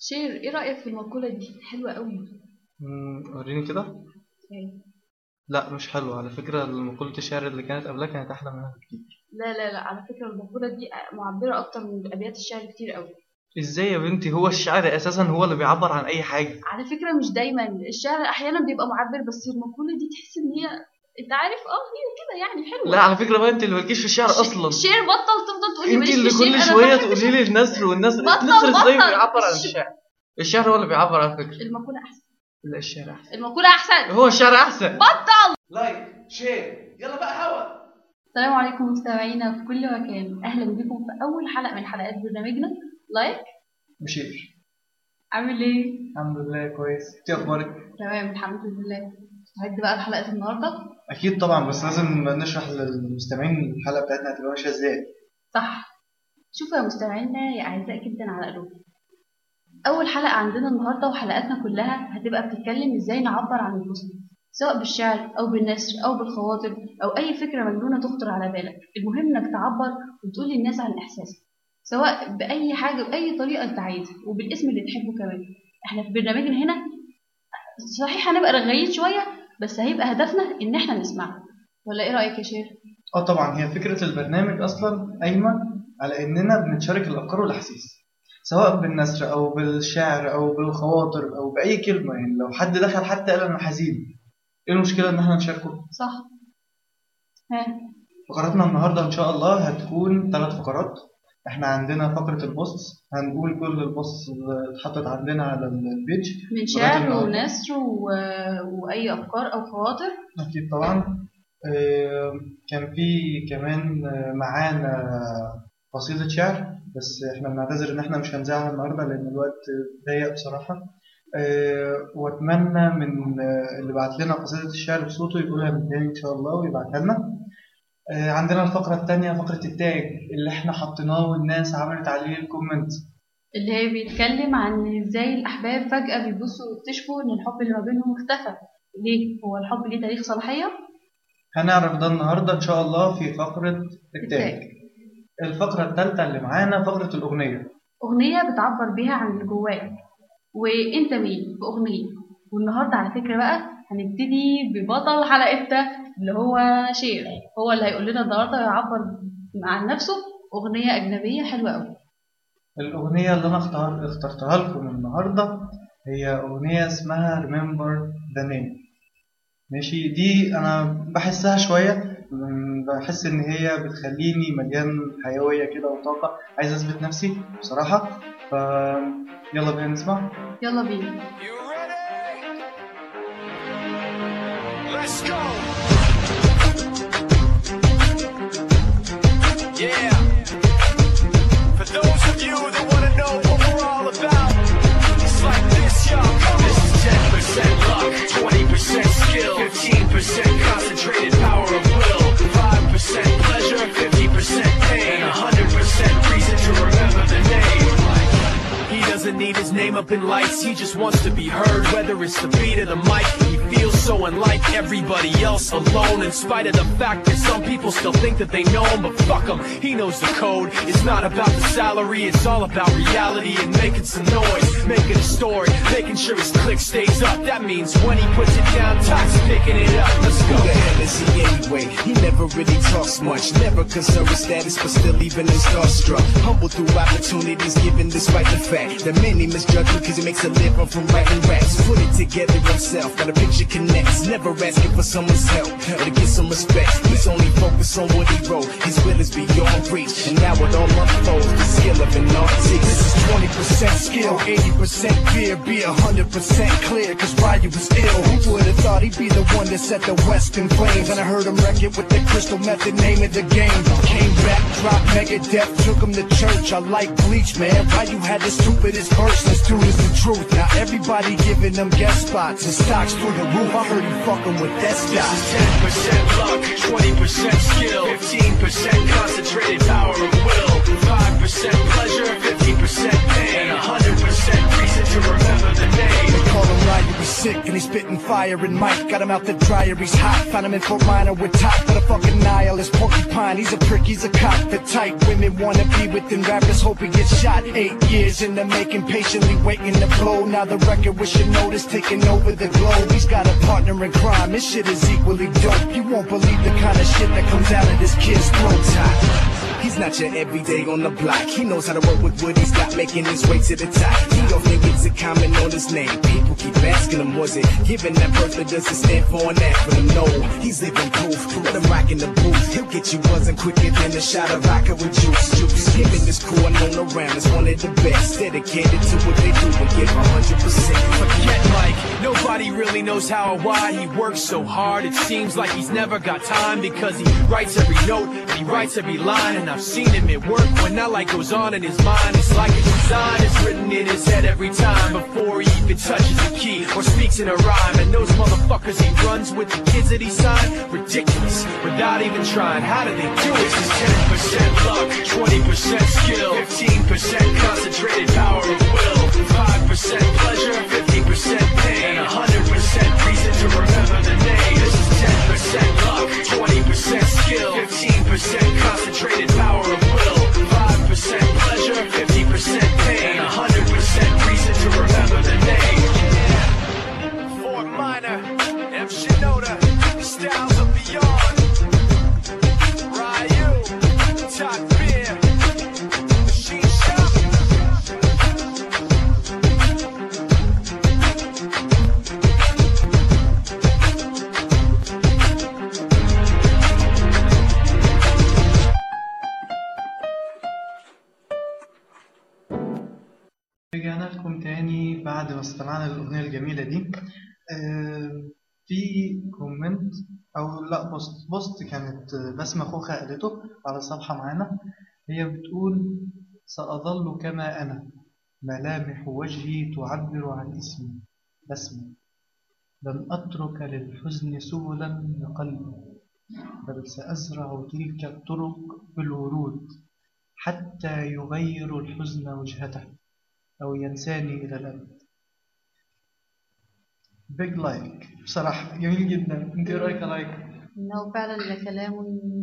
شير ايه رأيك في المقولة دي حلوة قوي مم، وريني كده لا مش حلو على فكرة مقولة الشعر اللي كانت قبلها كانت أحلى منها بكتير لا لا لا على فكرة المقولة دي معبرة أكتر من أبيات الشعر كتير قوي إزاي يا بنتي هو الشعر أساسا هو اللي بيعبر عن أي حاجة على فكرة مش دايما الشعر أحيانا بيبقى معبر بس المقولة دي تحس إن هي أنت عارف اه هي كده يعني حلوة لا على فكرة بقى أنت اللي مالكيش في الشعر ش- أصلا شير بطل تفضل تقول لي أنت ماليش اللي في كل الشير، أنا شوية بحب تقولي لي النثر والنثر بطل- النثر إزاي بطل. بيعبر عن الش- الشعر الشعر هو اللي بيعبر على فكرة المقولة أحسن لا الشعر أحسن المقولة أحسن هو الشعر أحسن بطل لايك شير يلا بقى هوا السلام عليكم مستمعينا في كل مكان أهلا بكم في أول حلقة من حلقات برنامجنا لايك بشير عامل إيه؟ الحمد لله كويس إنت أخبارك تمام الحمد لله مستعد بقى لحلقة النهاردة أكيد طبعا بس لازم نشرح للمستمعين الحلقة بتاعتنا هتبقى ماشية إزاي صح شوفوا يا مستمعينا يا أعزاء جدا على قلوبكم أول حلقة عندنا النهاردة وحلقاتنا كلها هتبقى بتتكلم إزاي نعبر عن الحزن سواء بالشعر أو بالنثر أو بالخواطر أو أي فكرة مجنونة تخطر على بالك المهم إنك تعبر وتقول للناس عن إحساسك سواء بأي حاجة بأي طريقة أنت عايزها وبالاسم اللي تحبه كمان إحنا في برنامجنا هنا صحيح هنبقى رغايين شوية بس هيبقى هدفنا إن إحنا نسمع ولا إيه رأيك يا شير؟ اه طبعا هي فكرة البرنامج أصلا قايمة على إننا بنتشارك الأفكار والأحاسيس سواء بالنثر أو بالشعر أو بالخواطر أو بأي كلمة يعني لو حد دخل حتى قال أنا حزين إيه المشكلة إن إحنا نشاركه؟ صح ها فقراتنا النهاردة إن شاء الله هتكون ثلاث فقرات إحنا عندنا فقرة البوست هنقول كل البوست اللي اتحطت عندنا على البيج من لغاية شعر النهاردة. ونثر و... وأي أفكار أو خواطر أكيد طبعا آه، كان في كمان آه، معانا قصيدة شعر بس احنا بنعتذر ان احنا مش هنذاعها النهارده لان الوقت ضيق بصراحة آه، واتمنى من آه، اللي بعت لنا قصيدة الشعر بصوته يقولها من تاني ان شاء الله ويبعتها لنا آه، عندنا الفقرة التانية فقرة التاج اللي احنا حطيناه والناس عملت عليه الكومنت اللي هي بيتكلم عن ازاي الأحباب فجأة بيبصوا ويكتشفوا إن الحب اللي ما بينهم اختفى ليه؟ هو الحب ليه تاريخ صلاحية؟ هنعرف ده النهاردة إن شاء الله في فقرة التاج التاج. الفقرة التالتة اللي معانا فقرة الأغنية أغنية بتعبر بيها عن اللي جواك وأنت مين بأغنية والنهاردة على فكرة بقى هنبتدي ببطل حلقتنا اللي هو شير هو اللي هيقول لنا النهاردة يعبر عن نفسه أغنية أجنبية حلوة أوي الأغنية اللي أنا اختار اخترتها لكم النهاردة هي أغنية اسمها Remember the Name ماشي دي أنا بحسها شوية م، بحس إن هي بتخليني مليان حيوية كده وطاقة عايز أثبت نفسي بصراحة ف يلا بينا نسمع يلا بينا You ready? Let's go. Yeah. For those of you that want to know what we're all about, it's like this, y'all. This is 10% luck, 20% skill, 15% concentrated power of will, 5% pleasure, 50% pain, and 100% reason to remember the name. He doesn't need his name up in lights, he just wants to be heard, whether it's the beat of the mic. He feels so unlike everybody else alone, in spite of the fact that some people still think that they know him, but fuck him, he knows the code. It's not about the salary, it's all about reality and making some noise, making a story, making sure his click stays up. That means when he puts it down, Tox picking it up. Let's go. Who the hell is he anyway? He never really talks much, never concerned with status, but still even in starstruck. Humble through opportunities given despite the fact that many misjudge him because he makes a living from writing raps. Put it together himself, got a picture connects, never asking for someone's help or to get some respect. He's only focused on what he wrote, his will is beyond reach, and now it all unfolds, the skill of an artist. This is 20% skill, 80% fear, be 100% clear, cause Ryu was ill. Who would've thought he'd be the one that set the West in flames? And I heard him wreck it with the crystal method, name of the game. Came back, dropped Megadeth, took him to church. I like Bleach, man. Ryu had the stupidest verse, this dude is the truth. Now everybody giving them guest spots and stocks through the roof. I heard he fucking with that stock. This is 10% luck, 20% skill, 15% concentrated power of will, 5% pleasure, 50% pain, and 100% reason to remember the name. They call him Ryu, he's sick and he's spitting fire. And Mike got him out the dryer, he's hot. Found him in Fort Minor with top for the fucking nihilist porcupine. He's a prick, he's a cop. The type women wanna be within rappers, hope he gets shot. Eight years in the making, patiently waiting to blow. Now the record with your notice taking over the globe. He's got a partner in crime, this shit is equally dope. You won't believe the kind of shit that comes out of this kid's throat. Top. He's not your everyday on the block. He knows how to work with what he's got, making his way to the top. He often gets a comment on his name. People keep asking him, was it given that birth or does it stand for an acronym? No, he's living proof. Let him rock in the booth. He'll get you buzzing quicker than a shot of vodka with juice. Juice. Him and this crew are known around as one of the best. Dedicated to what they do and give 100%. Forget Mike, nobody really knows how or why he works so hard. It seems like he's never got time because he writes every note and he writes every line. And I've seen him at work when that light goes on in his mind. It's like a design is written in his head every time before he even touches a key or speaks in a rhyme. And those motherfuckers he runs with the kids that he signed, ridiculous without even trying. How do they do it? It's 10% luck, 20% skill, 15% concentrated power of will, 5% pleasure, 50% pain, and 100% reason to remember the name. This is 10% luck, 20% skill, 15% concentrated power of will, 5% pleasure, 50% pain, and 100% reason to remember the name. Fort Minor, M. Shinoda, Styles of Beyond, Ryu, Top Beer, Machine Shop. رجعنا لكم تاني بعد ما استمعنا للأغنية الجميلة دي آه، في كومنت أو لا بوست بوست كانت بسمة خوخة قالته على الصفحة معانا هي بتقول سأظل كما أنا ملامح وجهي تعبر عن اسمي بسمة لن أترك للحزن سبلا لقلبي بل سأزرع تلك الطرق بالورود حتى يغير الحزن وجهته أو ينساني إلى الأبد بيج لايك بصراحة جميل جدا انت ايه رايك يا لايك؟ إنه فعلا لكلام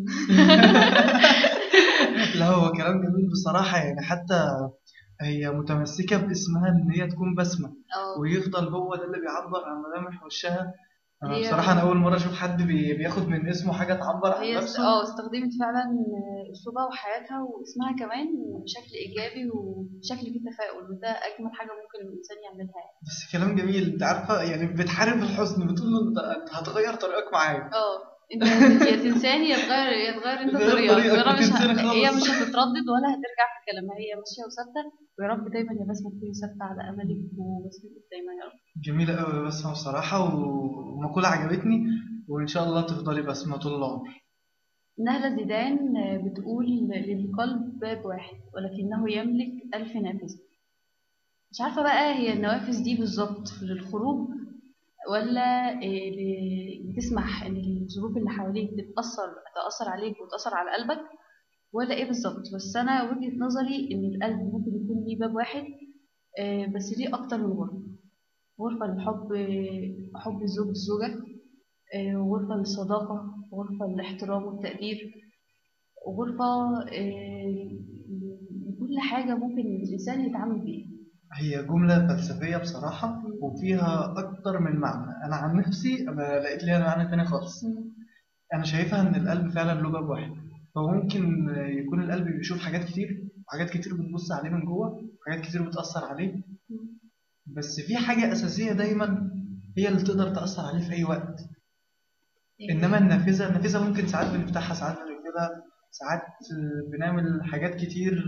لا هو كلام جميل بصراحة يعني حتى هي متمسكة باسمها إن هي تكون بسمة أو ويفضل هو ده اللي بيعبر عن ملامح وشها أنا هي- بصراحة أنا أول مرة أشوف حد بي- بياخد من اسمه حاجة تعبر عن هي است- نفسه اه استخدمت فعلا أسلوبها وحياتها واسمها كمان بشكل إيجابي وبشكل فيه تفاؤل وده أجمل حاجة ممكن الإنسان يعملها يعني. بس كلام جميل أنت عارفة يعني بتحارب الحزن بتقول له أنت أنت هتغير طريقك معايا اه انت يا تنساني يا تغير يا تغير انت تغير طريقك طريقك وانا مش وتنساني ه... هي خالص. مش هتتردد ولا هترجع في كلامها هي ماشيه وثابته ويا رب دايما يا بسمه تكوني ثابته على املك وبسمتك دايما يا رب جميلة أوي بسمة بصراحة ومقولة عجبتني وإن شاء الله تفضلي بسمة طول العمر نهلة زيدان بتقول للقلب باب واحد ولكنه يملك ألف نافذة مش عارفة بقى هي النوافذ دي بالظبط للخروج ولا إيه ل- بتسمح إن الظروف اللي حواليك تتأثر تأثر عليك وتأثر على قلبك ولا إيه بالظبط بس أنا وجهة نظري إن القلب ممكن يكون ليه باب واحد آه، بس ليه أكتر من غرفة غرفة للحب حب الزوج الزوجة آه، غرفة للصداقة غرفة للاحترام والتقدير وغرفة آه، لكل حاجة ممكن الإنسان يتعامل بيها هي جملة فلسفية بصراحة وفيها أكتر من معنى أنا عن نفسي أنا لقيت ليها معنى تاني خالص أنا شايفها إن القلب فعلا له باب واحد هو ممكن يكون القلب بيشوف حاجات كتير وحاجات كتير بتبص عليه من جوه وحاجات كتير بتأثر عليه بس في حاجة أساسية دايما هي اللي تقدر تأثر عليه في أي وقت إنما النافذة النافذة ممكن ساعات بنفتحها ساعات بنقفلها ساعات بنعمل حاجات كتير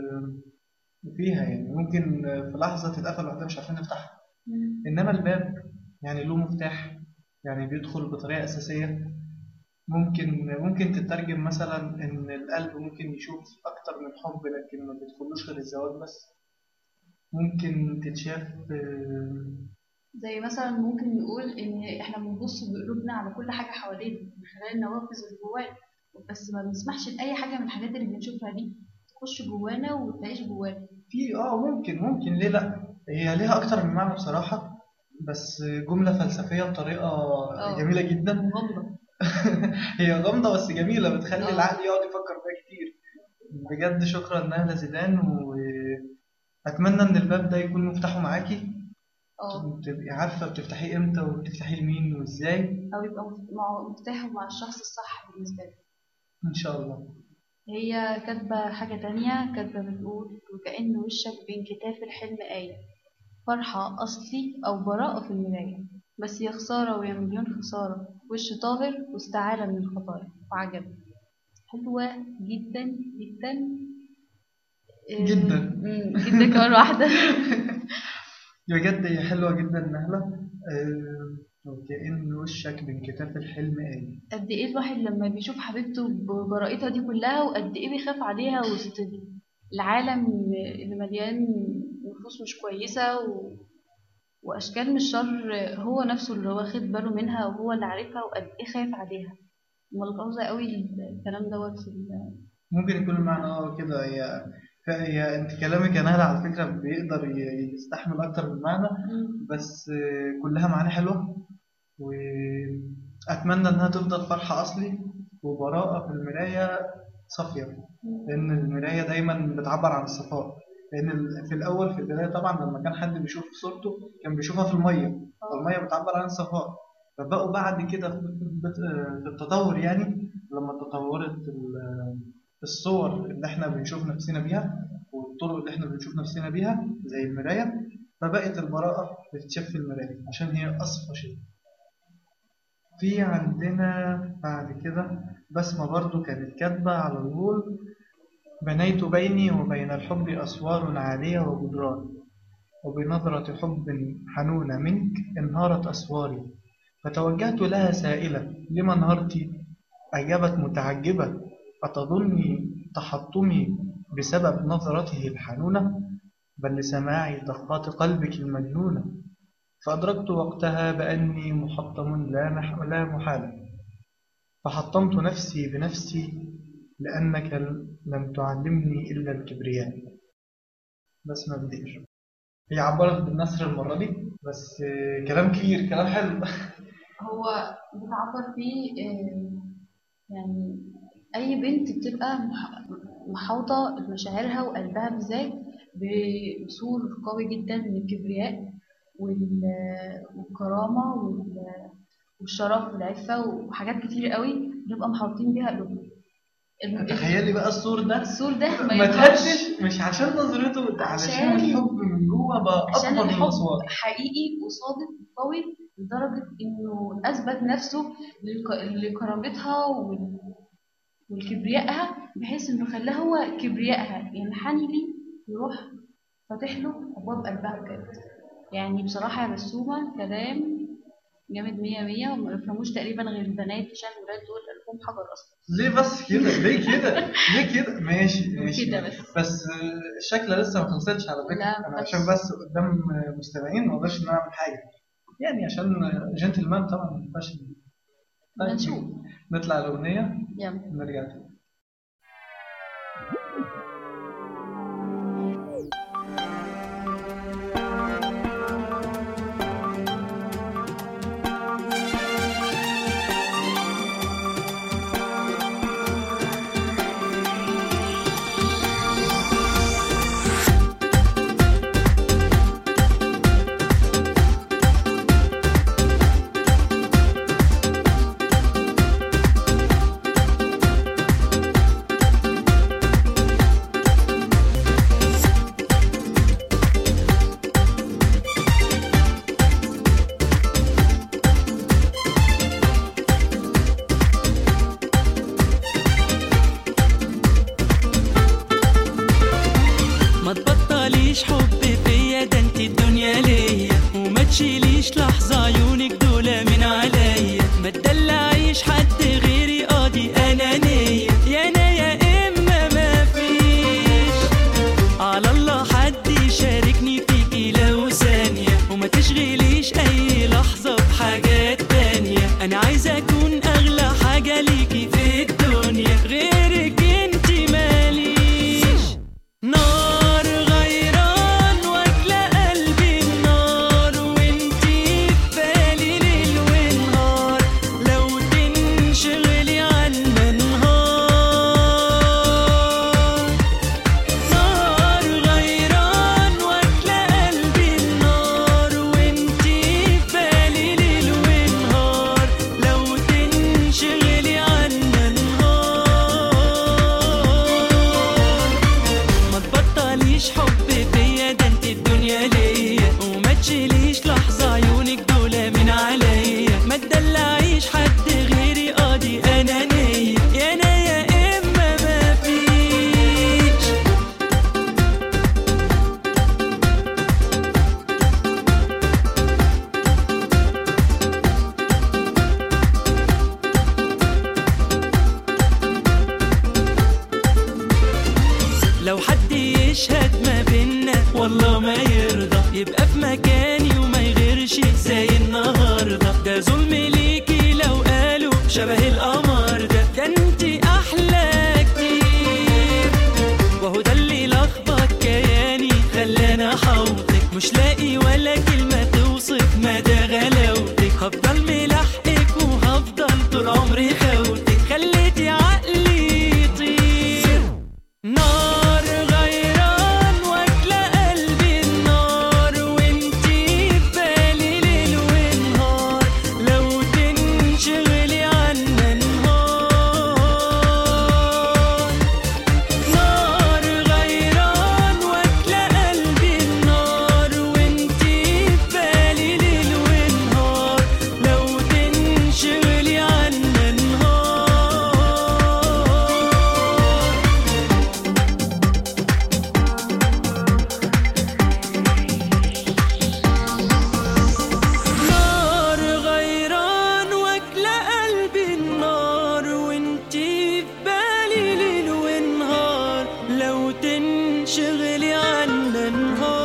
فيها يعني ممكن في لحظة تتقفل واحنا مش عارفين نفتحها مم. إنما الباب يعني له مفتاح يعني بيدخل بطريقة أساسية ممكن ممكن تترجم مثلا إن القلب ممكن يشوف أكتر من حب لكن ما بيدخلوش غير الزواج بس ممكن تتشاف آه، زي مثلا ممكن نقول إن إحنا بنبص بقلوبنا على كل حاجة حوالينا من خلال النوافذ اللي جوانا بس ما بنسمحش لأي حاجة من الحاجات اللي بنشوفها دي تخش جوانا وتعيش جوانا في اه ممكن ممكن ليه لا هي ليها اكتر من معنى بصراحة بس جملة فلسفية بطريقة آه. جميلة جدا مغامرة هي غامضة بس جميلة بتخلي آه. العقل يقعد يفكر فيها كتير بجد شكرا نهلة زيدان وأتمنى إن الباب ده يكون مفتاحه معاكي اه تبقي عارفة بتفتحيه إمتى وبتفتحيه لمين وإزاي أو يبقى مف- مع- مفتاحه مع الشخص الصح بالنسبة لي إن شاء الله هي كاتبة حاجة تانية كاتبة بتقول وكأن وشك بين كتاف الحلم آية فرحة أصلي أو براءة في المراية بس يا خسارة ويا مليون خسارة وش طاهر واستعارة من الخطايا وعجب حلوة جدا جدا إيه، جداً. مم، جدا كمان واحدة بجد هي حلوة جدا نهلة آه، وكأن وشك من كتاف الحلم آية قد ايه الواحد لما بيشوف حبيبته ببراءتها دي كلها وقد ايه بيخاف عليها وسط العالم اللي مليان نفوس مش كويسة و... وأشكال من الشر هو نفسه اللي واخد باله منها وهو اللي عارفها وقد ايه خايف عليها ملحوظة قوي الكلام دوت في ال- ممكن يكون المعنى اه كده هي هي انت كلامك يا نهلة على فكرة بيقدر ي- يستحمل أكتر من معنى بس آه، كلها معاني حلوة وأتمنى إنها تفضل فرحة أصلي وبراءة في المراية صافية لأن المراية دايما بتعبر عن الصفاء لأن ال- في الأول في البداية طبعا لما كان حد بيشوف صورته كان بيشوفها في المية فالمية بتعبر عن الصفاء فبقوا بعد كده في في التطور يعني لما تطورت ال- الصور اللي احنا بنشوف نفسنا بيها والطرق اللي احنا بنشوف نفسنا بيها زي المراية فبقت البراءة بتتشاف في المراية عشان هي أصفى شيء في عندنا بعد كده بسمة برضو كانت كاتبة على الوول بنيت بيني وبين الحب أسوار عالية وجدران وبنظرة حب حنونة منك انهارت أسواري فتوجهت لها سائلة لما انهرت أجابت متعجبة أتظني تحطمي بسبب نظرته الحنونة بل لسماع ضخات قلبك المجنونة فأدركت وقتها بأني محطم لا, مح... لا محالة فحطمت نفسي بنفسي لأنك لم تعلمني إلا الكبرياء بس ما بديش هي عبرت بالنصر المرة دي بس آه، كلام كتير كلام حلو هو بتعبر فيه آه، يعني أي بنت بتبقى مح- محاوطة بمشاعرها وقلبها بالذات بأصول قوي جدا من الكبرياء وال- والكرامة وال- والشرف والعفة وحاجات كتير قوي بنبقى محاوطين بيها قلوبنا الم- تخيلي بقى السور ده السور ده ما ما يظهرش تهدش مش عشان نظرته ده علشان عشان- الحب من جوه بقى عشان أكبر من الحب الأسوار حقيقي وصادق وقوي لدرجة إنه أثبت نفسه لك- لكرامتها وال- ولكبريائها بحيث إنه خلاها هو كبريائها ينحني ليه يروح فاتح له أبواب قلبها بجد يعني بصراحة يا بسومة كلام جامد مية مية وما يفهموش تقريبا غير البنات عشان الولاد دول قلبهم حجر أصلا ليه بس كده ليه كده ليه كده ماشي ماشي كده بس بس آه، الشكل لسه ما خلصتش على فكرة لا، أنا بس. عشان بس قدام آه، مستمعين ما اقدرش إن أنا أعمل حاجة يعني عشان آه، جنتلمان طبعا ما ينفعش طيب، هنشوف نطلع الأغنية يلا ونرجع تاني ليا وما تشيليش لحظة عيونك دول من عليا ما تدلعيش حد غيري قاضي أنانية يا أنا يا إما ما فيش لو حد يشهد ما بينا والله ما يرضى يبقى في مكاني وما يغيرش زي النهارده ده ظلم ليكي لو قالوا شبه القمر ده ده انتي احلى كتير وهو ده اللي لخبط كياني خلاني احوطك مش لاقي ولا كلمه توصف مدى غلاوتك هفضل ملاحقك وهفضل طول عمري خوتك خليتي عقلي يطير نار غيران واكلة قلبي النار وانتي في بالي ليل ونهار لو تنشغلي عنا نهار نار غيران واكلة قلبي النار وانتي في بالي ليل ونهار لو تنشغلي عنا نهار نار غيران واكلة قلبي النار وانتي في بالي ليل ونهار لو تنشغلي عنا نهار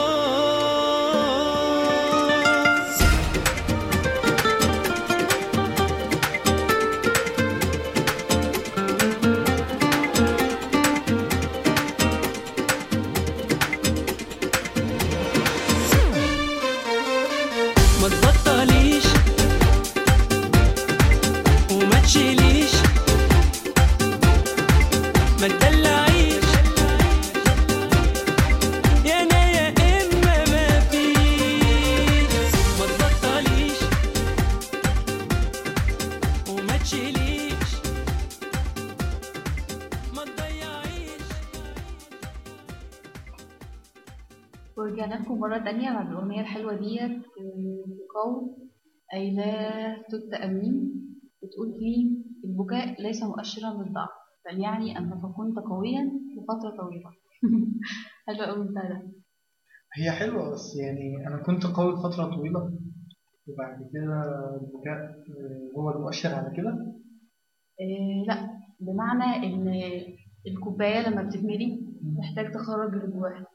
ما تبطليش وما تشيليش ما تدلعيش يا انا يا اما ما فيش ما تبطليش وما تشيليش ما تضيعيش ورجعنا لكم مرة تانية بعد الأغنية الحلوة ديت آه، بقول أيلا توت أمين بتقول فيه البكاء ليس مؤشرا للضعف بل يعني أنك كنت قويا لفترة طويلة حلو أوي البتاع ده هي حلوة بس يعني أنا كنت قوي فترة طويلة وبعد كده البكاء آه، هو المؤشر على كده آه لا بمعنى إن الكوباية لما بتتملي محتاج تخرج اللي جواها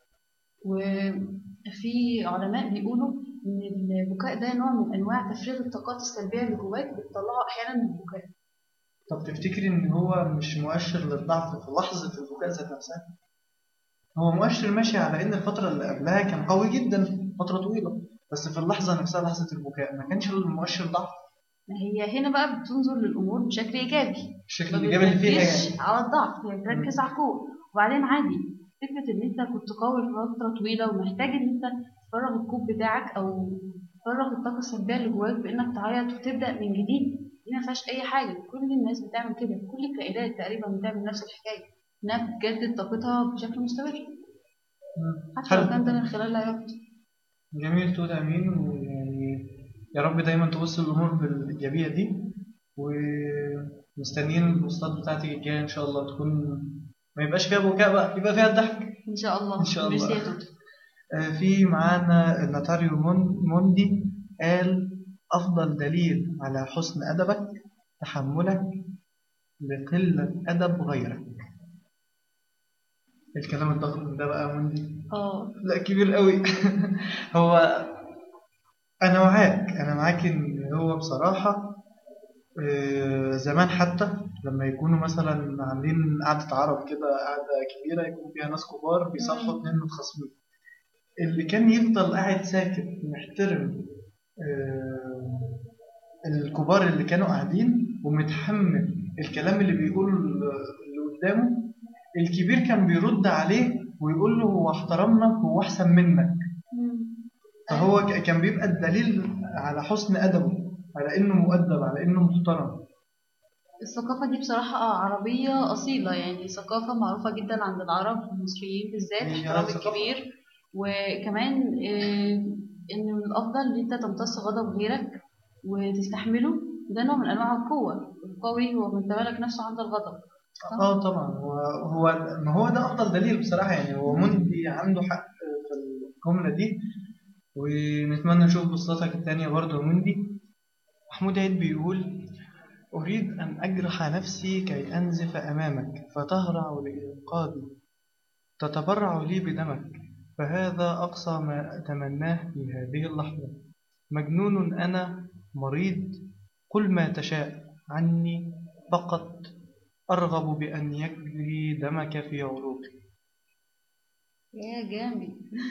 وفي علماء بيقولوا إن البكاء ده نوع من أنواع تفريغ الطاقات السلبية اللي جواك بتطلعه أحيانا من البكاء طب تفتكري إن هو مش مؤشر للضعف في لحظة البكاء ذات نفسها؟ هو مؤشر ماشي على إن الفترة اللي قبلها كان قوي جدا فترة طويلة بس في اللحظة نفسها لحظة البكاء ما كانش المؤشر ضعف ما هي هنا بقى بتنظر للأمور بشكل إيجابي الشكل ما الإيجابي اللي فيها بتركزش يعني على الضعف هي بتركز على القوة وبعدين عادي فكرة إن أنت كنت قوي لفترة طويلة ومحتاج إن أنت تفرغ الكوب بتاعك أو تفرغ الطاقة السلبية اللي جواك بإنك تعيط وتبدأ من جديد دي ما فيهاش أي حاجة كل الناس بتعمل كده كل الكائنات تقريبا بتعمل نفس الحكاية إنها بتجدد طاقتها بشكل مستمر مم. حتى لو حلو. كان ده من خلال العياط جميل تقول امين ويعني يا رب دايما توصل الامور بالايجابيه دي ومستنيين البوستات بتاعتك الجايه ان شاء الله تكون ما يبقاش فيها بكاء بقى يبقى فيها ضحك إن شاء الله إن شاء الله. ميرسي يا توتو آه، في معانا ناتاريو مون- موندي قال افضل دليل على حسن ادبك تحملك لقله ادب غيرك الكلام الضخم ده بقى يا موندي اه لا كبير قوي هو انا معاك انا معاك ان هو بصراحه آه، زمان حتى لما يكونوا مثلا عاملين قعده عرب كده قعده كبيره يكون فيها ناس كبار بيصالحوا اتنين متخاصمين اللي كان يفضل قاعد ساكت محترم آه، الكبار اللي كانوا قاعدين ومتحمل الكلام اللي بيقوله اللي قدامه الكبير كان بيرد عليه ويقول له هو احترمنا هو احسن منك فهو ك- كان بيبقى الدليل على حسن ادبه على انه مؤدب على انه محترم الثقافة دي بصراحة آه عربية أصيلة يعني ثقافة معروفة جدا عند العرب المصريين بالذات هي احترام ثقافة. الكبير وكمان آه، إن من الأفضل إن أنت تمتص غضب غيرك وتستحمله ده نوع من أنواع القوة القوي هو من تمالك نفسه عند الغضب اه طبعا هو هو ما هو ده افضل دليل بصراحه يعني هو مندي عنده حق في الجمله دي ونتمنى نشوف بصلاتك التانية برضه يا مندي محمود عيد بيقول أريد أن أجرح نفسي كي أنزف أمامك فتهرع لإنقاذي تتبرع لي بدمك فهذا أقصى ما أتمناه في هذه اللحظة مجنون أنا مريض قل ما تشاء عني فقط أرغب بأن يجري دمك في عروقي يا جامد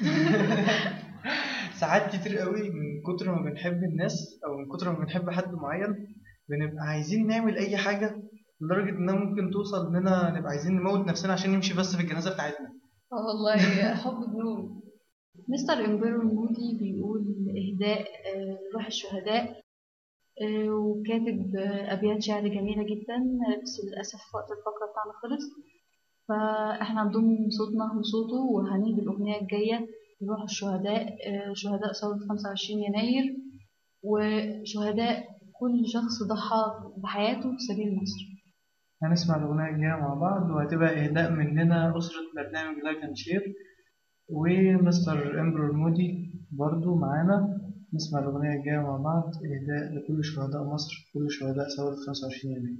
ساعات كتير قوي من كتر ما بنحب الناس أو من كتر ما بنحب حد معين بنبقى عايزين نعمل أي حاجة لدرجة إنها ممكن توصل إننا نبقى عايزين نموت نفسنا عشان نمشي بس في الجنازة بتاعتنا اه والله حب جنون مستر امبيرو مودي بيقول إهداء آه، روح الشهداء آه، وكاتب آه، أبيات شعر جميلة جدا آه، بس للأسف وقت الفقرة بتاعنا خلص فإحنا هنضم صوتنا لصوته وهنهدي الأغنية الجاية لروح الشهداء آه، شهداء ثورة 25 يناير وشهداء كل شخص ضحى بحياته في سبيل مصر هنسمع الأغنية الجاية مع بعض وهتبقى إهداء مننا أسرة برنامج لايك أند شير ومستر إمبرور مودي برضو معانا نسمع الأغنية الجاية مع بعض إهداء لكل شهداء مصر كل شهداء ثورة 25 يناير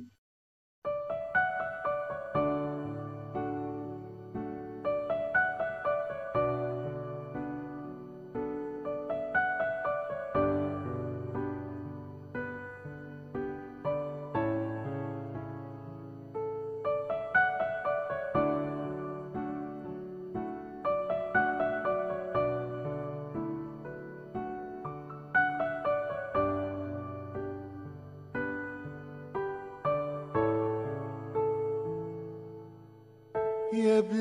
يا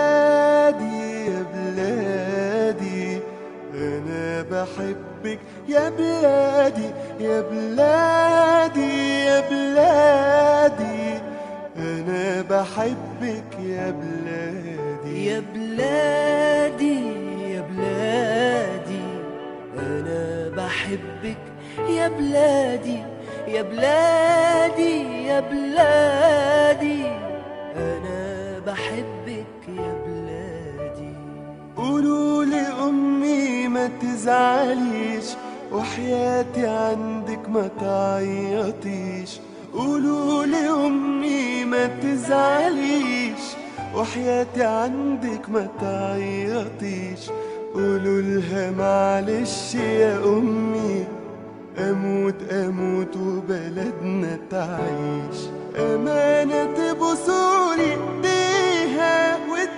بلادي يا بلادي أنا بحبك يا بلادي يا بلادي يا بلادي أنا بحبك يا بلادي يا بلادي يا بلادي أنا بحبك يا بلادي يا بلادي يا بلادي أنا بحبك يا بلادي قولوا لأمي ما تزعليش وحياتي عندك ما تعيطيش قولوا لأمي ما تزعليش وحياتي عندك ما تعيطيش قولوا لها معلش يا أمي أموت أموت وبلدنا تعيش أمانة تبوسولي إيديها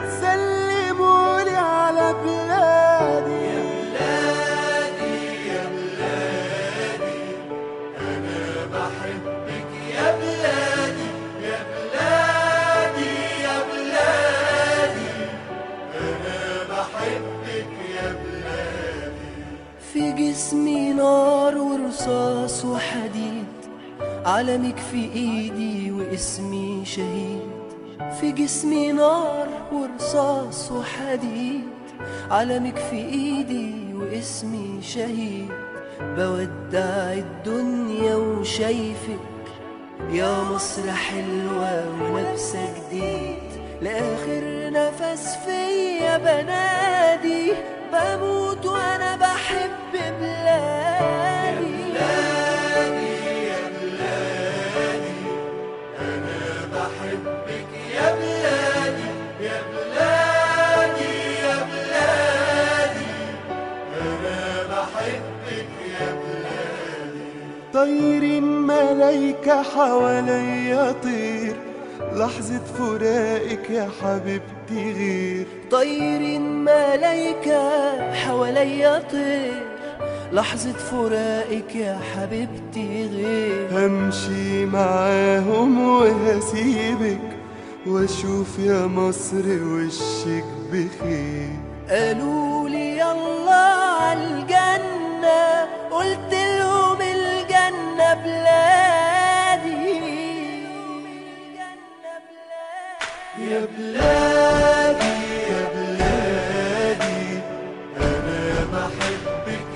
وتسلمولي على بلادي يا بلادي يا بلادي أنا بحبك يا بلادي يا بلادي يا بلادي أنا بحبك يا بلادي في جسمي نار ورصاص وحديد علمك في ايدي واسمي شهيد في جسمي نار ورصاص وحديد علمك في ايدي واسمي شهيد بودع الدنيا وشايفك يا مصر حلوة ولابسة جديد لآخر نفس فيا بنادي بموت وأنا بحب بلادي بحبك يا بلادي يا بلادي يا بلادي أنا بحبك يا بلادي طيرين ملايكة حواليا طير لحظة فراقك يا حبيبتي غير طير ملايكة حواليا طير لحظة فراقك يا حبيبتي غير همشي معاهم وهسيبك واشوف يا مصر وشك بخير قالوا لي يلا عالجنة قلت لهم الجنة بلادي يا بلادي يا بلادي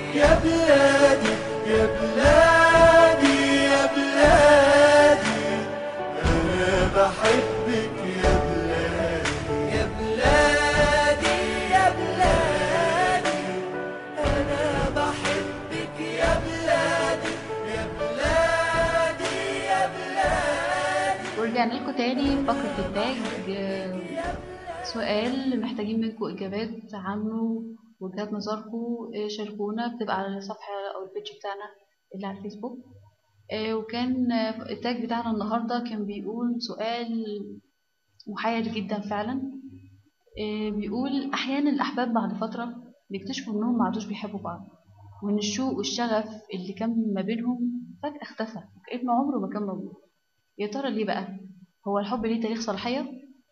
يا بلادي يا بلادي يا بلادي أنا بحبك يا بلادي يا بلادي يا بلادي أنا بحبك يا بلادي يا بلادي يا بلادي ورجعنا لكم تاني في فقرة التاج آه، سؤال محتاجين منكم إجابات عنه وجهات نظركم آه، شاركونا بتبقى على الصفحة أو البيج بتاعنا اللي على الفيسبوك آه، وكان آه، التاج بتاعنا النهاردة كان بيقول سؤال محير جدا فعلا آه، بيقول أحيانا الأحباب بعد فترة بيكتشفوا إنهم ما عادوش بيحبوا بعض وإن الشوق والشغف اللي كان ما بينهم فجأة اختفى وكأنه عمره ما كان موجود يا ترى ليه بقى؟ هو الحب ليه تاريخ صلاحية؟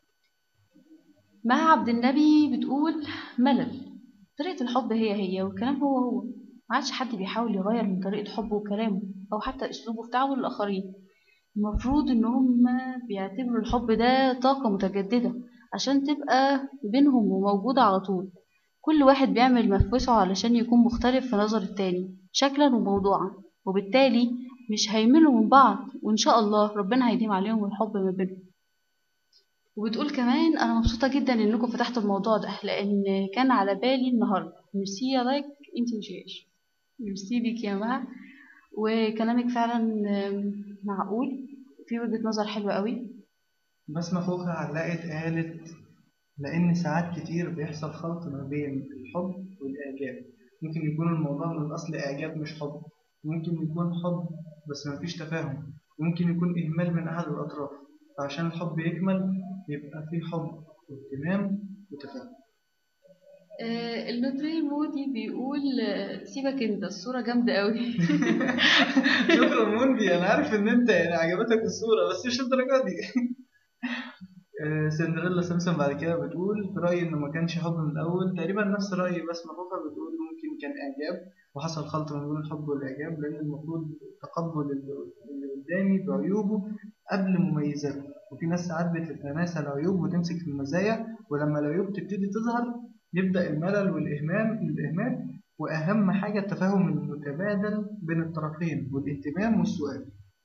مها عبد النبي بتقول ملل طريقة الحب هي هي والكلام هو هو ما عادش حد بيحاول يغير من طريقة حبه وكلامه أو حتى أسلوبه في تعامل الآخرين المفروض إن هم بيعتبروا الحب ده طاقة متجددة عشان تبقى بينهم وموجودة على طول كل واحد بيعمل مفوسه علشان يكون مختلف في نظر التاني شكلا وموضوعا وبالتالي مش هيملوا من بعض وإن شاء الله ربنا هيديم عليهم الحب ما بينهم وبتقول كمان أنا مبسوطة جدا إنكم فتحتوا الموضوع ده لأن كان على بالي النهاردة ميرسي يا لايك أنت مش إيش ميرسي ليك يا مها وكلامك فعلا آم، معقول في وجهة نظر حلوة قوي بسمة فوقها علقت قالت لأن ساعات كتير بيحصل خلط ما بين الحب والإعجاب ممكن يكون الموضوع من الأصل إعجاب مش حب ممكن يكون حب بس مفيش تفاهم ممكن يكون إهمال من أحد الأطراف فعشان الحب يكمل يبقى فيه حب واهتمام وتفاهم آه، النوتري مودي بيقول آه، سيبك انت الصورة جامدة قوي شكرا موندي أنا عارف إن أنت يعني عجبتك الصورة بس مش الدرجة دي آه، سندريلا سمسم بعد كده بتقول في رأيي إنه ما كانش حب من الأول تقريبا نفس رأي بسمة فوقها بتقول ممكن كان إعجاب وحصل خلط ما بين الحب والإعجاب لأن المفروض تقبل اللي اللي قدامي بعيوبه قبل مميزاته وفي ناس ساعات بتتناسى العيوب وتمسك في المزايا ولما العيوب تبتدي تظهر يبدأ الملل والإهمال الإهمال وأهم حاجة التفاهم المتبادل بين الطرفين والاهتمام والسؤال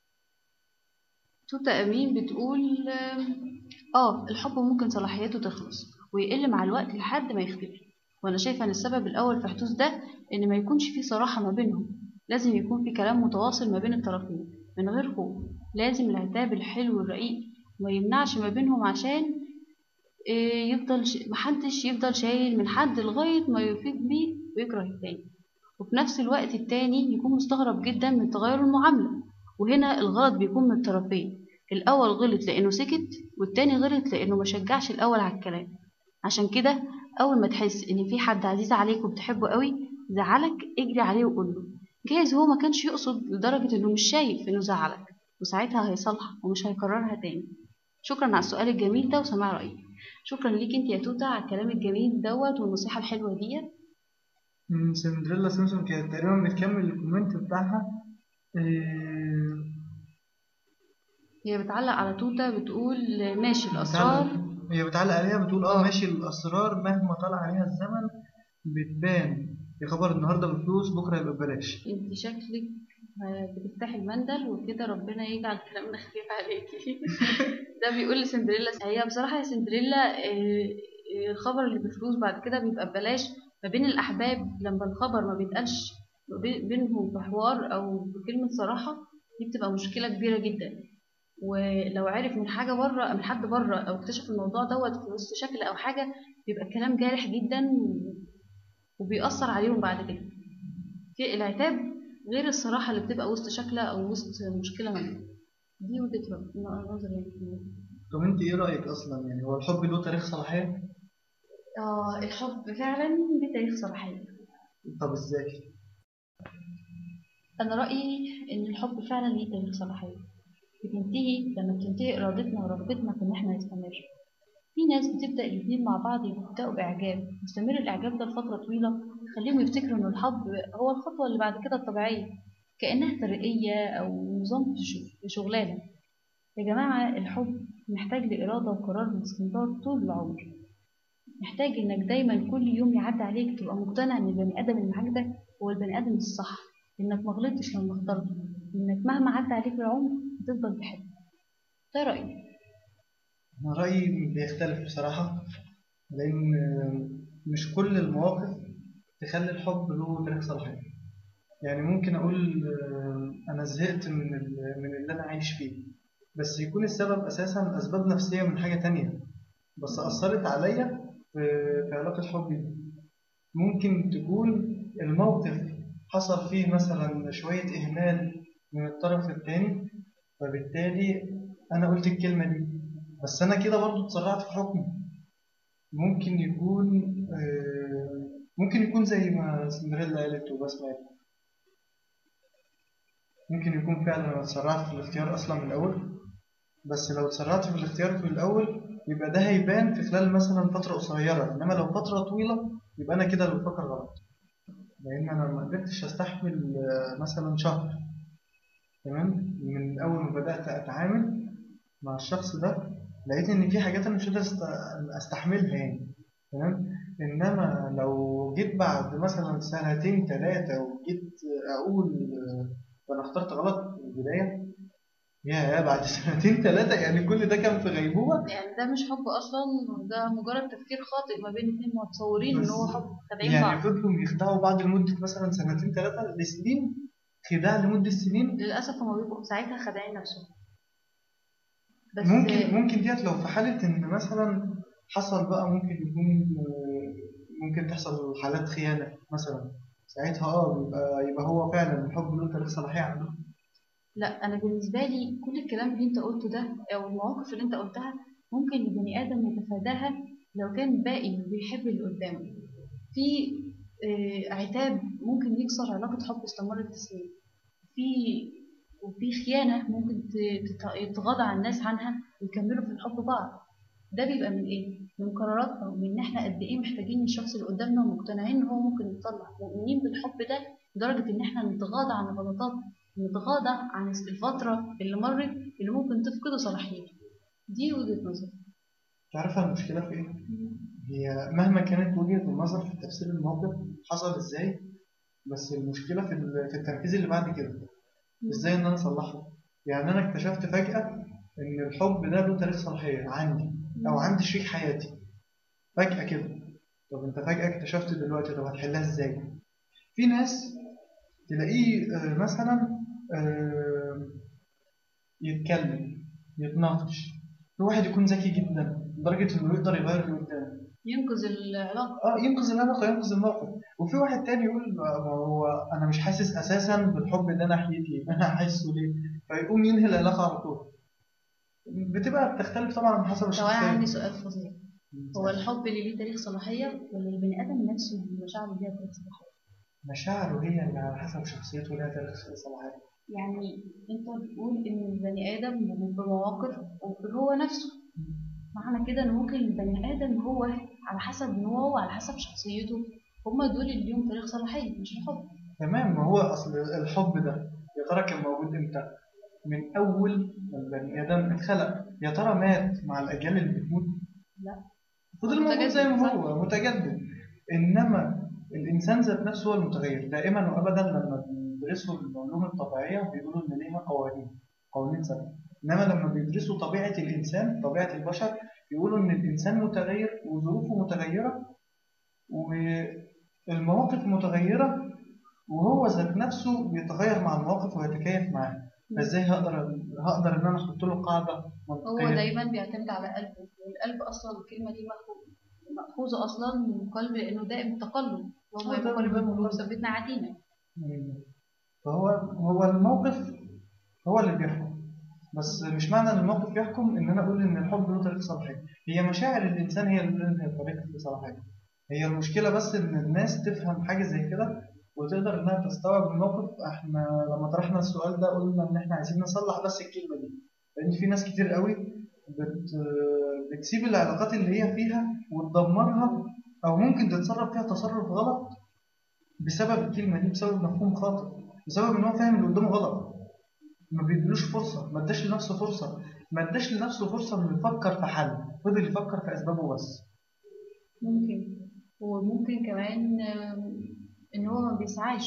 توتا أمين بتقول آم، آه الحب ممكن صلاحيته تخلص ويقل مع الوقت لحد ما يختفي وأنا شايفة إن السبب الأول في حدوث ده إن ما يكونش في صراحة ما بينهم لازم يكون في كلام متواصل ما بين الطرفين من غير خوف لازم العتاب الحلو الرقيق ما يمنعش ما بينهم عشان إيه، يفضل ش... محدش يفضل شايل من حد لغاية ما يفيد بيه ويكره التاني وفي نفس الوقت التاني يكون مستغرب جدا من تغير المعاملة وهنا الغلط بيكون من الطرفين الأول غلط لأنه سكت والتاني غلط لأنه ما شجعش الأول على الكلام عشان كده أول ما تحس إن في حد عزيز عليك وبتحبه قوي زعلك اجري عليه وقول له جايز هو ما كانش يقصد لدرجة إنه مش شايف إنه زعلك وساعتها هيصالحك ومش هيكررها تاني شكرا على السؤال الجميل ده وسماع رأيك شكرا ليك انت يا توتا على الكلام الجميل دوت والنصيحة الحلوة ديت مم، سندريلا سيمسون كانت تقريبا بتكمل الكومنت بتاعها إيه، هي بتعلق على توتا بتقول ماشي الأسرار بتعلق- هي بتعلق عليها بتقول اه ماشي الاسرار مهما طال عليها الزمن بتبان يا خبر النهارده بفلوس بكره يبقى ببلاش انت شكلك آه، بتفتحي المندل وكده ربنا يجعل كلامنا خفيف عليكي ده بيقول لسندريلا هي بصراحة يا سندريلا آه، آه، الخبر اللي بفلوس بعد كده بيبقى ببلاش ما بين الأحباب لما الخبر ما بيتقالش بي- بينهم في حوار أو بكلمة صراحة دي بتبقى مشكلة كبيرة جدا ولو عرف من حاجة بره من حد بره أو اكتشف الموضوع دوت في وسط شكل أو حاجة بيبقى الكلام جارح جدا و- وبيأثر عليهم بعد كده في العتاب غير الصراحة اللي بتبقى وسط شكلة أو وسط مشكلة ما بينهم. دي وجهة نظري يعني في الموضوع. طب انت ايه رايك اصلا يعني هو الحب له تاريخ صلاحيه اه الحب فعلا ليه تاريخ صلاحية طب ازاي أنا رأيي إن الحب فعلا ليه تاريخ صلاحية بتنتهي لما بتنتهي إرادتنا ورغبتنا في إن إحنا نستمر في ناس بتبدأ الاتنين مع بعض يبدأوا بإعجاب مستمر الإعجاب ده لفترة طويلة يخليهم يفتكروا إن الحب هو الخطوة اللي بعد كده الطبيعية كأنها ترقية أو نظام في ش- في شغلانة يا جماعة الحب محتاج لإرادة وقرار باستمرار طول العمر محتاج إنك دايما كل يوم يعدي عليك تبقى مقتنع إن البني آدم اللي معاك ده هو البني البني ادم الصح انك ما غلطتش لما اخترته انك مهما عدى عليك العمر هتفضل تحبه ده رايي أنا رأيي بيختلف بصراحة لأن مش كل المواقف تخلي الحب له تاريخ صلاحية يعني ممكن أقول آه، أنا زهقت من ال- من اللي أنا عايش فيه بس يكون السبب أساسا أسباب نفسية من حاجة تانية بس أثرت عليا في في علاقة حبي دي ممكن تكون الموقف حصل فيه مثلا شوية إهمال من الطرف التاني فبالتالي أنا قلت الكلمة دي بس أنا كده برضو اتسرعت في حكمي ممكن يكون آه، ممكن يكون زي ما سندريلا قالت وبسمة قالت ممكن يكون فعلا أنا اتسرعت في الاختيار أصلا من الأول بس لو اتسرعت في الاختيار في الأول يبقى ده هيبان في خلال مثلا فترة قصيرة إنما لو فترة طويلة يبقى أنا كده اللي بفكر غلط لأن أنا ما قدرتش أستحمل آه، مثلا شهر تمام من أول ما بدأت أتعامل مع الشخص ده لقيت إن في حاجات أنا مش قادر أست- أستحملها يعني تمام إنما لو جيت بعد مثلا سنتين ثلاثة وجيت أقول آه، أنا اخترت غلط في البداية يا بعد سنتين ثلاثة يعني كل ده كان في غيبوبة يعني ده مش حب اصلا ده مجرد تفكير خاطئ ما بين اتنين متصورين ان هو بس حب خادعين يعني بعض فضلوا يخدعوا بعض لمدة مثلا سنتين ثلاثة لسنين خداع لمدة سنين للاسف هما بيبقوا ساعتها خادعين نفسهم بس ممكن ممكن ديت لو في حالة إن مثلا حصل بقى ممكن يكون آه، ممكن تحصل حالات خيانة مثلا ساعتها اه يبقى يبقى هو فعلا الحب له تاريخ صلاحية عنده لا انا بالنسبه لي كل الكلام اللي انت قلته ده او المواقف اللي انت قلتها ممكن البني ادم يتفاداها لو كان باقي بيحب اللي قدامه في آه، عتاب ممكن يكسر علاقه حب استمرت سنين في وفي خيانه ممكن ت- تت- يتغاضى عن الناس عنها ويكملوا في الحب بعض ده بيبقى من ايه؟ من قراراتنا ومن ان احنا قد ايه محتاجين الشخص اللي قدامنا ومقتنعين ان هو ممكن يتصلح مؤمنين بالحب ده لدرجه ان احنا نتغاضى عن غلطاتنا نتغاضى عن الفترة اللي مرت اللي ممكن تفقد صلاحيته دي وجهة نظري تعرف المشكلة في إيه؟ هي مهما كانت وجهة النظر في تفسير الموقف حصل إزاي بس المشكلة في ال- في التركيز اللي بعد كده إزاي إن أنا أصلحه يعني أنا اكتشفت فجأة إن الحب ده له تاريخ صلاحية عندي أو عند شريك حياتي فجأة كده طب أنت فجأة اكتشفت دلوقتي طب هتحلها إزاي؟ في ناس تلاقيه آه، مثلا آه، يتكلم يتناقش في واحد يكون ذكي جدا لدرجة إنه يقدر يغير اللي قدامه ينقذ العلاقة اه ينقذ العلاقة ينقذ الموقف وفي واحد تاني يقول ما هو أنا مش حاسس أساسا بالحب ده ناحيتي أنا أحسه ليه فيقوم ينهي العلاقة على طول بتبقى بتختلف طبعا على حسب طب أنا عندي الشخصية سؤال فظيع هو الحب اللي ليه تاريخ صلاحية ولا البني آدم نفسه مشاعره ليها تاريخ صلاحية؟ مشاعره هي اللي على حسب شخصيته لها تاريخ صلاحية يعني أنت بتقول إن البني آدم بمواقف هو نفسه معنى كده إن ممكن البني آدم هو على حسب نوعه وعلى حسب شخصيته هما دول اللي ليهم تاريخ صلاحية مش الحب تمام ما هو أصل الحب ده يا ترى كان موجود إمتى؟ من أول ما البني آدم اتخلق يا ترى مات مع الأجيال اللي بتموت؟ لا. فضل موجود متجدد، زي ما صح. هو متجدد إنما الإنسان ذات نفسه هو المتغير دائما وأبدا لما بيدرسوا العلوم الطبيعية بيقولوا إن ليها قوانين قوانين ثابتة إنما لما بيدرسوا طبيعة الإنسان طبيعة البشر يقولوا إن الإنسان متغير وظروفه متغيرة والمواقف متغيرة وهو ذات نفسه بيتغير مع المواقف ويتكيف معاها فازاي هقدر هقدر ان انا احط له قاعده هو منطقيه دايما بيعتمد على قلبه والقلب اصلا الكلمه دي مأخو- مأخوذه اصلا من القلب لانه دائم التقلب وهو آه، دايم يقلب التقلب. القلوب ثبتنا عتينا فهو هو الموقف هو اللي بيحكم بس مش معنى ان الموقف يحكم ان انا اقول ان الحب له طريق صلاحيه هي مشاعر الانسان هي اللي لها طريق صلاحيه هي المشكله بس ان الناس تفهم حاجه زي كده وتقدر انها تستوعب الموقف احنا لما طرحنا السؤال ده قلنا ان احنا عايزين نصلح بس الكلمه دي لان في ناس كتير قوي بت بتسيب العلاقات اللي هي فيها وتدمرها او ممكن تتصرف فيها تصرف غلط بسبب الكلمه دي بسبب مفهوم خاطئ بسبب ان هو فاهم اللي قدامه غلط ما بيدلوش فرصه ما اداش لنفسه فرصه ما اداش لنفسه فرصه انه يفكر في حل فضل يفكر في اسبابه بس ممكن وممكن كمان آم، ان هو ما بيسعاش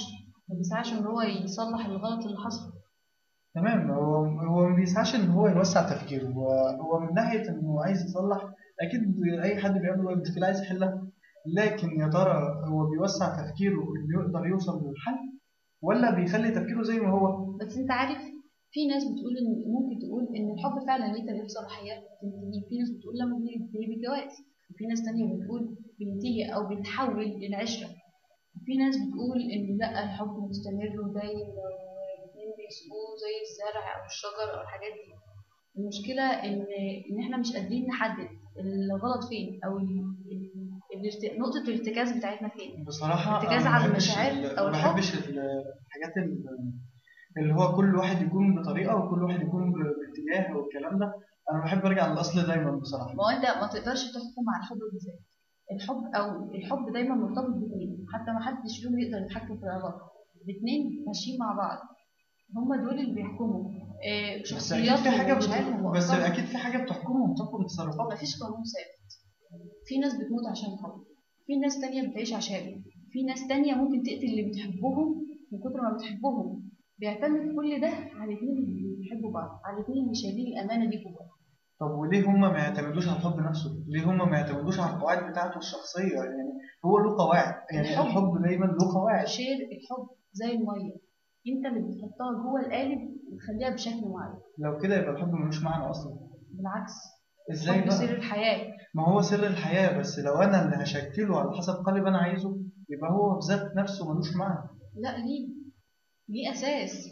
ما بيسعاش ان هو يصلح الغلط اللي حصل تمام هو هو ما بيسعاش ان هو يوسع تفكيره هو هو من ناحيه انه عايز يصلح اكيد اي حد بيعمل مشكله عايز يحلها لكن يا ترى هو بيوسع تفكيره انه يقدر يوصل للحل ولا بيخلي تفكيره زي ما هو بس انت عارف في ناس بتقول ان ممكن تقول ان الحب فعلا ليه تاريخ صلاحيه بتنتهي في ناس بتقول لما بينتهي بالجواز وفي ناس تانية بتقول بينتهي او بيتحول للعشره وفي ناس بتقول ان لا الحب مستمر ودايم والاثنين بيسقوه زي الزرع او الشجر او الحاجات دي المشكله ان ان احنا مش قادرين نحدد الغلط فين او ال- ال- الارت- نقطه الارتكاز بتاعتنا فين بصراحه ارتكاز أنا ما على بحبش المشاعر ال- أو ما الحب. بحبش ال- الحاجات ال- اللي هو كل واحد يكون بطريقه وكل واحد يكون ب- باتجاه والكلام ده انا بحب ارجع للاصل دايما بصراحه ما هو انت ما تقدرش تحكم على الحب بالذات الحب او الحب دايما مرتبط باثنين حتى ما حدش فيهم يقدر يتحكم في العلاقه الاثنين ماشيين مع بعض هما دول اللي بيحكموا آه، بس اكيد شخصياتهم في حاجه ومشاعرهم بت... بس وأفكارهم. اكيد في حاجه بتحكمهم بتحكم تصرفاتهم ما فيش قانون ثابت في ناس بتموت عشان الحب في ناس تانية بتعيش عشانه في ناس تانية ممكن تقتل اللي بتحبهم من كتر ما بتحبهم بيعتمد كل ده على الاثنين اللي بيحبوا بعض على الاثنين اللي شايلين الامانه دي جواهم طب وليه هم ما يعتمدوش على الحب نفسه؟ ليه هم ما يعتمدوش على القواعد بتاعته الشخصيه يعني هو له قواعد يعني الحب. الحب دايما له قواعد شير الحب زي الميه انت اللي بتحطها جوه القالب وتخليها بشكل معين لو كده يبقى الحب ملوش معنى اصلا بالعكس ازاي الحب سر بقى؟ الحياه ما هو سر الحياه بس لو انا اللي هشكله على حسب قالب انا عايزه يبقى هو بذات نفسه ملوش معنى لا ليه ليه اساس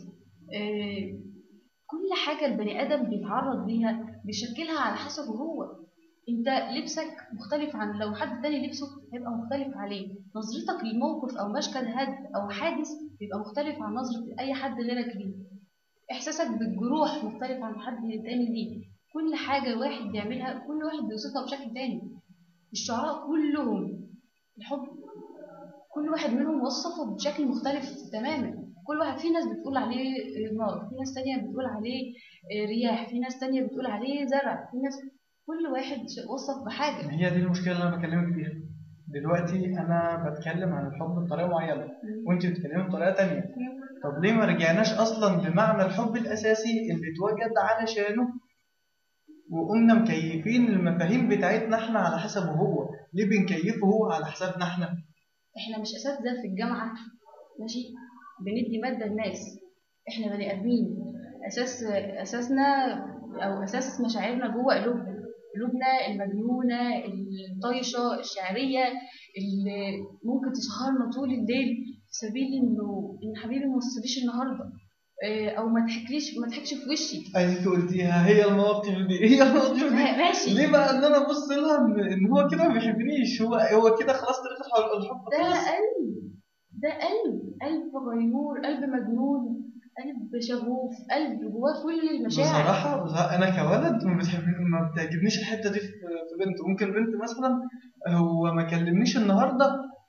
آه كل حاجه البني ادم بيتعرض ليها بيشكلها على حسبه هو انت لبسك مختلف عن لو حد تاني لبسه هيبقى مختلف عليه نظرتك للموقف او مشهد هد او حادث بيبقى مختلف عن نظره اي حد غيرك ليه احساسك بالجروح مختلف عن حد تاني ليه كل حاجه واحد بيعملها كل واحد بيوصفها بشكل تاني الشعراء كلهم الحب كل واحد منهم وصفه بشكل مختلف تماما كل واحد في ناس بتقول عليه نار في ناس تانية بتقول عليه رياح في ناس تانية بتقول عليه زرع في ناس كل واحد وصف بحاجة هي دي المشكله اللي انا بكلمك فيها دلوقتي انا بتكلم عن الحب بطريقه معينه وانت بتتكلمي بطريقه تانية طب ليه ما رجعناش اصلا لمعنى الحب الاساسي اللي اتوجد علشانه وقمنا مكيفين المفاهيم بتاعتنا احنا على حسبه هو ليه بنكيفه هو على حسابنا احنا احنا مش اساتذة في الجامعة ماشي بندي مادة للناس احنا بني ادمين اساس اساسنا او اساس مشاعرنا جوه قلوبنا قلوبنا المجنونة الطايشة الشعرية اللي ممكن تسهرنا طول الليل في سبيل انه ان حبيبي ما تصليش النهارده اه، او ما تحكليش ما تحكش في وشي انت قلتيها هي المواقف دي هي المواقف دي ماشي ليه بقى ان انا ابص لها ان إن هو كده ما بيحبنيش هو هو كده خلاص طريقه الح- الحب ده خلص قلب ده قلب قلب غيور قلب مجنون قلب شغوف قلب جواه كل المشاعر بصراحة لا، أنا كولد ما بتحب ما بتعجبنيش الحتة دي في في بنت ممكن بنت مثلا هو ما كلمنيش النهاردة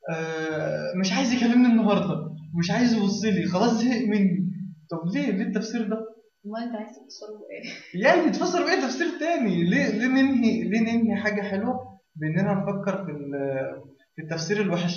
آه، مش عايز يكلمني النهاردة مش عايز يبص لي خلاص زهق مني طب ليه ليه التفسير ده؟ ما انت عايز توصله ايه يعني تفسر بإيه تفسير تاني ليه ليه ننهي ليه ننهي حاجة حلوة بإننا نفكر في ال- في التفسير الوحش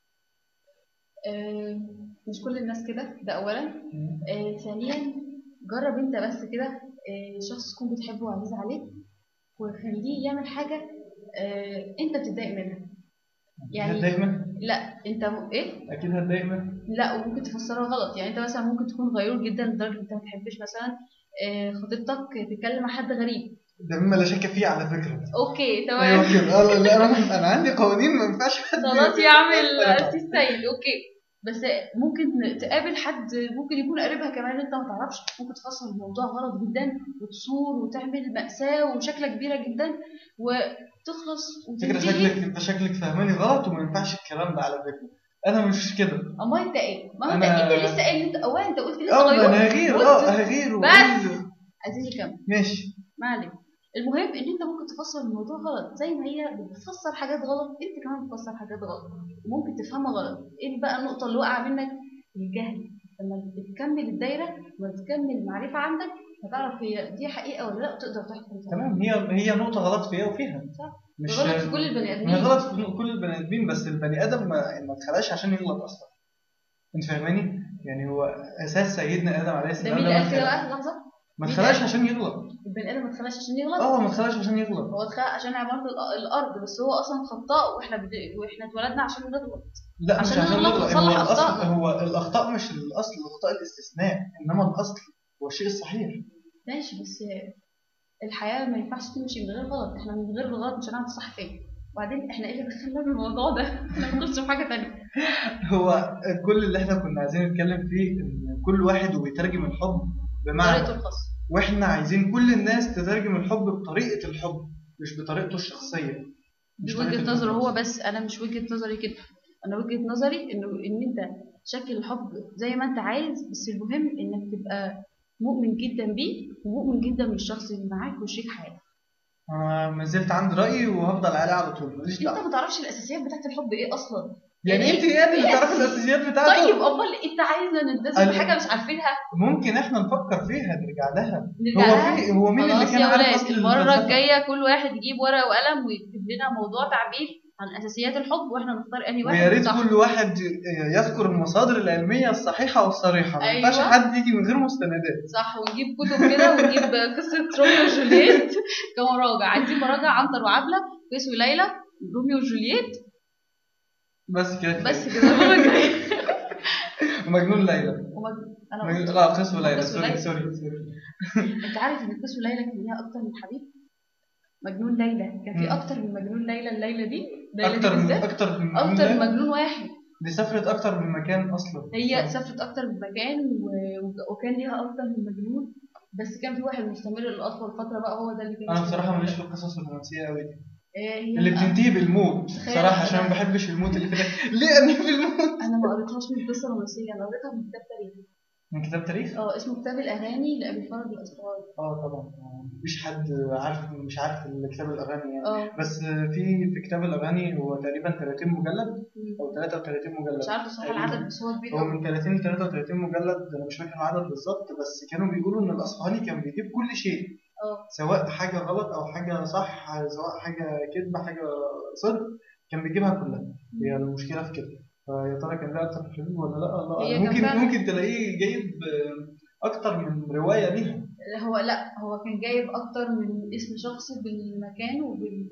آه، مش كل الناس كده ده اولا آه، ثانيا جرب انت بس كده آه، شخص تكون بتحبه وعزيز عليك وخليه يعمل حاجه آه، انت بتتضايق منها يعني هتضايق منها لا انت م... ايه أكيد هتضايق منها لا وممكن تفسرها غلط يعني انت مثلا ممكن تكون غيور جدا لدرجه انت ما تحبش مثلا آه، خطيبتك تتكلم مع حد غريب ده مما لا شك فيه على فكرة اوكي تمام أيوه كده آه، لا أنا أنا عندي قوانين ما ينفعش حد صلاة يعمل يختلف أرتي ستايل اوكي بس ممكن تقابل حد ممكن يكون قريبها كمان انت ما تعرفش ممكن تفسر الموضوع غلط جدا وتصور وتعمل مأساة ومشاكلة كبيرة جدا وتخلص فكرة وتنتهي شكلك انت شكلك فاهماني غلط وما ينفعش الكلام ده على فكرة انا مش كده اما انت ايه؟ ما انت أنا- انت لسه قايل انت اولا انت قلت لسه اه ما غيور انا هغير بص، اه هغير بس. وأقول- عايزين نكمل ماشي ما علينا المهم ان انت ممكن تفسر الموضوع غلط زي ما هي بتفسر حاجات غلط انت كمان بتفسر حاجات غلط وممكن تفهمها غلط ايه بقى النقطه اللي واقعه منك الجهل لما بتكمل الدايره لما بتكمل المعرفه عندك هتعرف هي دي حقيقه ولا لا وتقدر تحكم فيها تمام هي هي نقطة غلط فيها وفيها صح مش غلط في كل البني هي ادمين غلط في كل البني ادمين بس البني ادم ما ما اتخلقش عشان يغلط اصلا انت فاهماني؟ يعني هو اساس سيدنا ادم عليه ده السلام مين اللي لما قال كده اتخلق. بقى لحظه ما مين اتخلقش قال؟ عشان يغلط البني ادم ما اتخلقش عشان يغلط اه ما اتخلقش عشان يغلط هو اتخلق عشان عمارة الأ- الأرض بس هو أصلا خطاء وإحنا بد... وإحنا اتولدنا عشان نغلط لا مش عشان عشان نغلط نغلط هو ونصلح الاصل أخطائنا. هو الاخطاء مش الاصل الاخطاء الاستثناء انما الاصل هو الشيء الصحيح ماشي بس الحياة ما ينفعش تمشي من غير غلط إحنا من غير الغلط مش هنعرف الصح فين وبعدين إحنا إيه اللي دخلنا بالموضوع ده؟ إحنا بنخش في حاجة تانية هو كل اللي احنا كنا عايزين نتكلم فيه ان كل واحد وبيترجم الحب طريقته بمعنى الخاصة واحنا عايزين كل الناس تترجم الحب بطريقه الحب مش بطريقته الشخصيه دي مش طريقة وجهة نظره الحب. هو بس أنا مش وجهة نظري كده أنا وجهة نظري إنه إن أنت شكل الحب زي ما أنت عايز بس المهم إنك تبقى مؤمن جدا بيه ومؤمن جدا بالشخص اللي معاك وشريك حياتك آه ما زلت عند رايي وهفضل عليه على طول ماليش انت دعوه ما تعرفش الاساسيات بتاعت الحب ايه اصلا يعني يعني انت يعني اللي تعرفي الاساسيات بتاعته طيب امال انت عايزنا نلتزم ال- بحاجه مش عارفينها ممكن احنا نفكر فيها نرجع لها نرجع هو لها في هو مين اللي خلاص كان يا عارف ولاد اصل المره الفلسفة؟ الجايه كل واحد يجيب ورقه وقلم ويكتب لنا موضوع تعبير عن اساسيات الحب واحنا نختار انهي واحد ويا ريت صح. كل واحد يذكر المصادر العلميه الصحيحه والصريحه ما ينفعش أيوة. حد يجي من غير مستندات صح ونجيب كتب كده ونجيب قصه روميو وجولييت كمراجع عايزين مراجع عنتر وعبله قيس وليلى روميو وجولييت بس كده بس كده المره الجايه مجنون ليلى ومج- انا مجنون- قلت- لا قيس وليلى قيس سوري وليلى. سوري سوري انت عارف ان قيس وليلى كان ليها اكتر من حبيب مجنون ليلى كان في مم. اكتر من مجنون ليلى الليله دي ليلى دي اكتر من بالذات اكتر من اكتر من ليلى. مجنون واحد دي سافرت اكتر من مكان اصلا هي سافرت اكتر من مكان و- و- وكان ليها اكتر من مجنون بس كان في واحد مستمر لاطول فتره بقى هو ده اللي كان انا بصراحه ماليش في القصص الرومانسيه قوي دي آه، هي اللي بتنتهي بالموت تخيل صراحه عشان أنا- ما بحبش الموت اللي كده ليه انهي بالموت انا ما قريتهاش من قصه رومانسيه انا قريتها من كتاب تاريخ من كتاب تاريخ اه اسمه كتاب الاغاني لابي فرج الاسرار اه طبعا مفيش حد عارف مش عارف كتاب الاغاني يعني اه بس في في كتاب الاغاني هو تقريبا 30 مجلد مم. او 33 مجلد مش عارفه صراحه العدد بس هو كبير هو قوي من 30 ل 33 مجلد انا مش فاكر العدد بالظبط بس كانوا بيقولوا ان الاصفهاني كان بيجيب كل شيء اه سواء حاجه غلط او حاجه صح سواء حاجه كذبه حاجه صدق كان بيجيبها كلها هي المشكله في كده فيا ترى كان ده اكتر حلو ولا لا الله هي أعلم. كان ممكن فعلا- ممكن تلاقيه جايب آه، اكتر من روايه ليها هو لا هو كان جايب اكتر من اسم شخص بالمكان وبال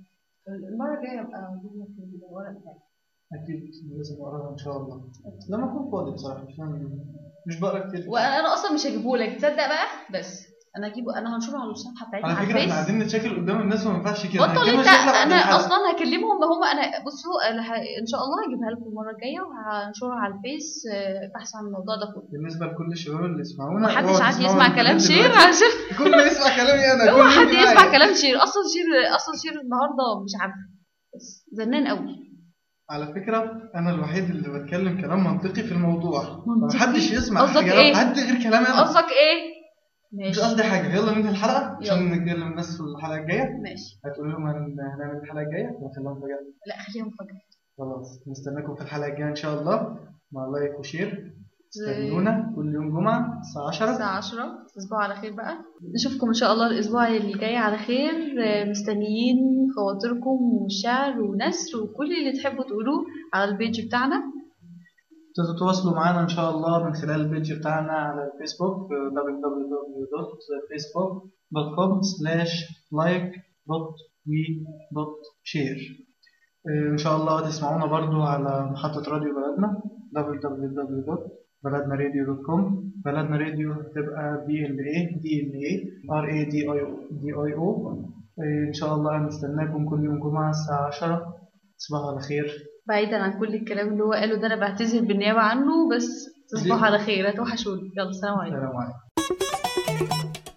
المره الجايه ابقى اجيب لك الورق بتاعي اكيد لازم اقراها ان شاء الله لما اكون فاضي بصراحه عشان مش بقرا كتير وانا اصلا مش هجيبه لك تصدق بقى بس انا اجيبه انا هنشره على الصفحه بتاعتنا على على فكره احنا الفيس قاعدين نتشكل قدام الناس وما ينفعش كده بطل هنجيبها انت شكل بعد انا الحلقة. اصلا هكلمهم هم انا بصوا انا ه... ان شاء الله هجيبها لكم المره الجايه وهنشرها على الفيس آه، بحث عن الموضوع ده كله بالنسبه لكل الشباب اللي يسمعونا محدش اوعوا عاد تسمعوا يسمع البنات كلام شير دلوقتي. عشان كله يسمع كلامي انا هو كله حد يجي يسمع معايا. كلام شير اصلا شير اصلا شير النهارده مش عارفه بس زنان قوي على فكره انا الوحيد اللي بتكلم كلام منطقي في الموضوع منطقي؟ محدش يسمع قصدك حاجه ايه؟ حد غير كلامي انا قصدك ايه مش ماشي قصدي حاجه يلا ننهي الحلقه عشان يلا. نتكلم الناس في الحلقه الجايه ماشي هتقول لهم هن- هنعمل الحلقه الجايه ولا خليهم فجاه لا خليها مفاجاه خلاص نستناكم في الحلقه الجايه ان شاء الله مع لايك وشير استنونا كل يوم جمعه الساعه 10 الساعة 10 تصبحوا على خير بقى نشوفكم إن شاء الله الأسبوع اللي جاي على خير آه، مستنيين خواطركم وشعر ونثر وكل اللي تحبوا تقولوه على البيج بتاعنا تتواصلوا معنا ان شاء الله من خلال البيج بتاعنا على الفيسبوك www.facebook.com like.we.share ان شاء الله تسمعونا برضو على محطة راديو بلدنا www.بلدناراديو.com بلدنا راديو هتبقى بي ال اي دي ال اي ار اي دي اي دي اي او ان شاء الله نستناكم كل يوم جمعة الساعة 10 تصبحوا على خير بعيدا عن كل الكلام اللي هو قاله ده أنا بعتذر بالنيابة عنه بس تصبحوا ليه؟ على خير هتوحشوني يلا سلام عليكم السلام عليكم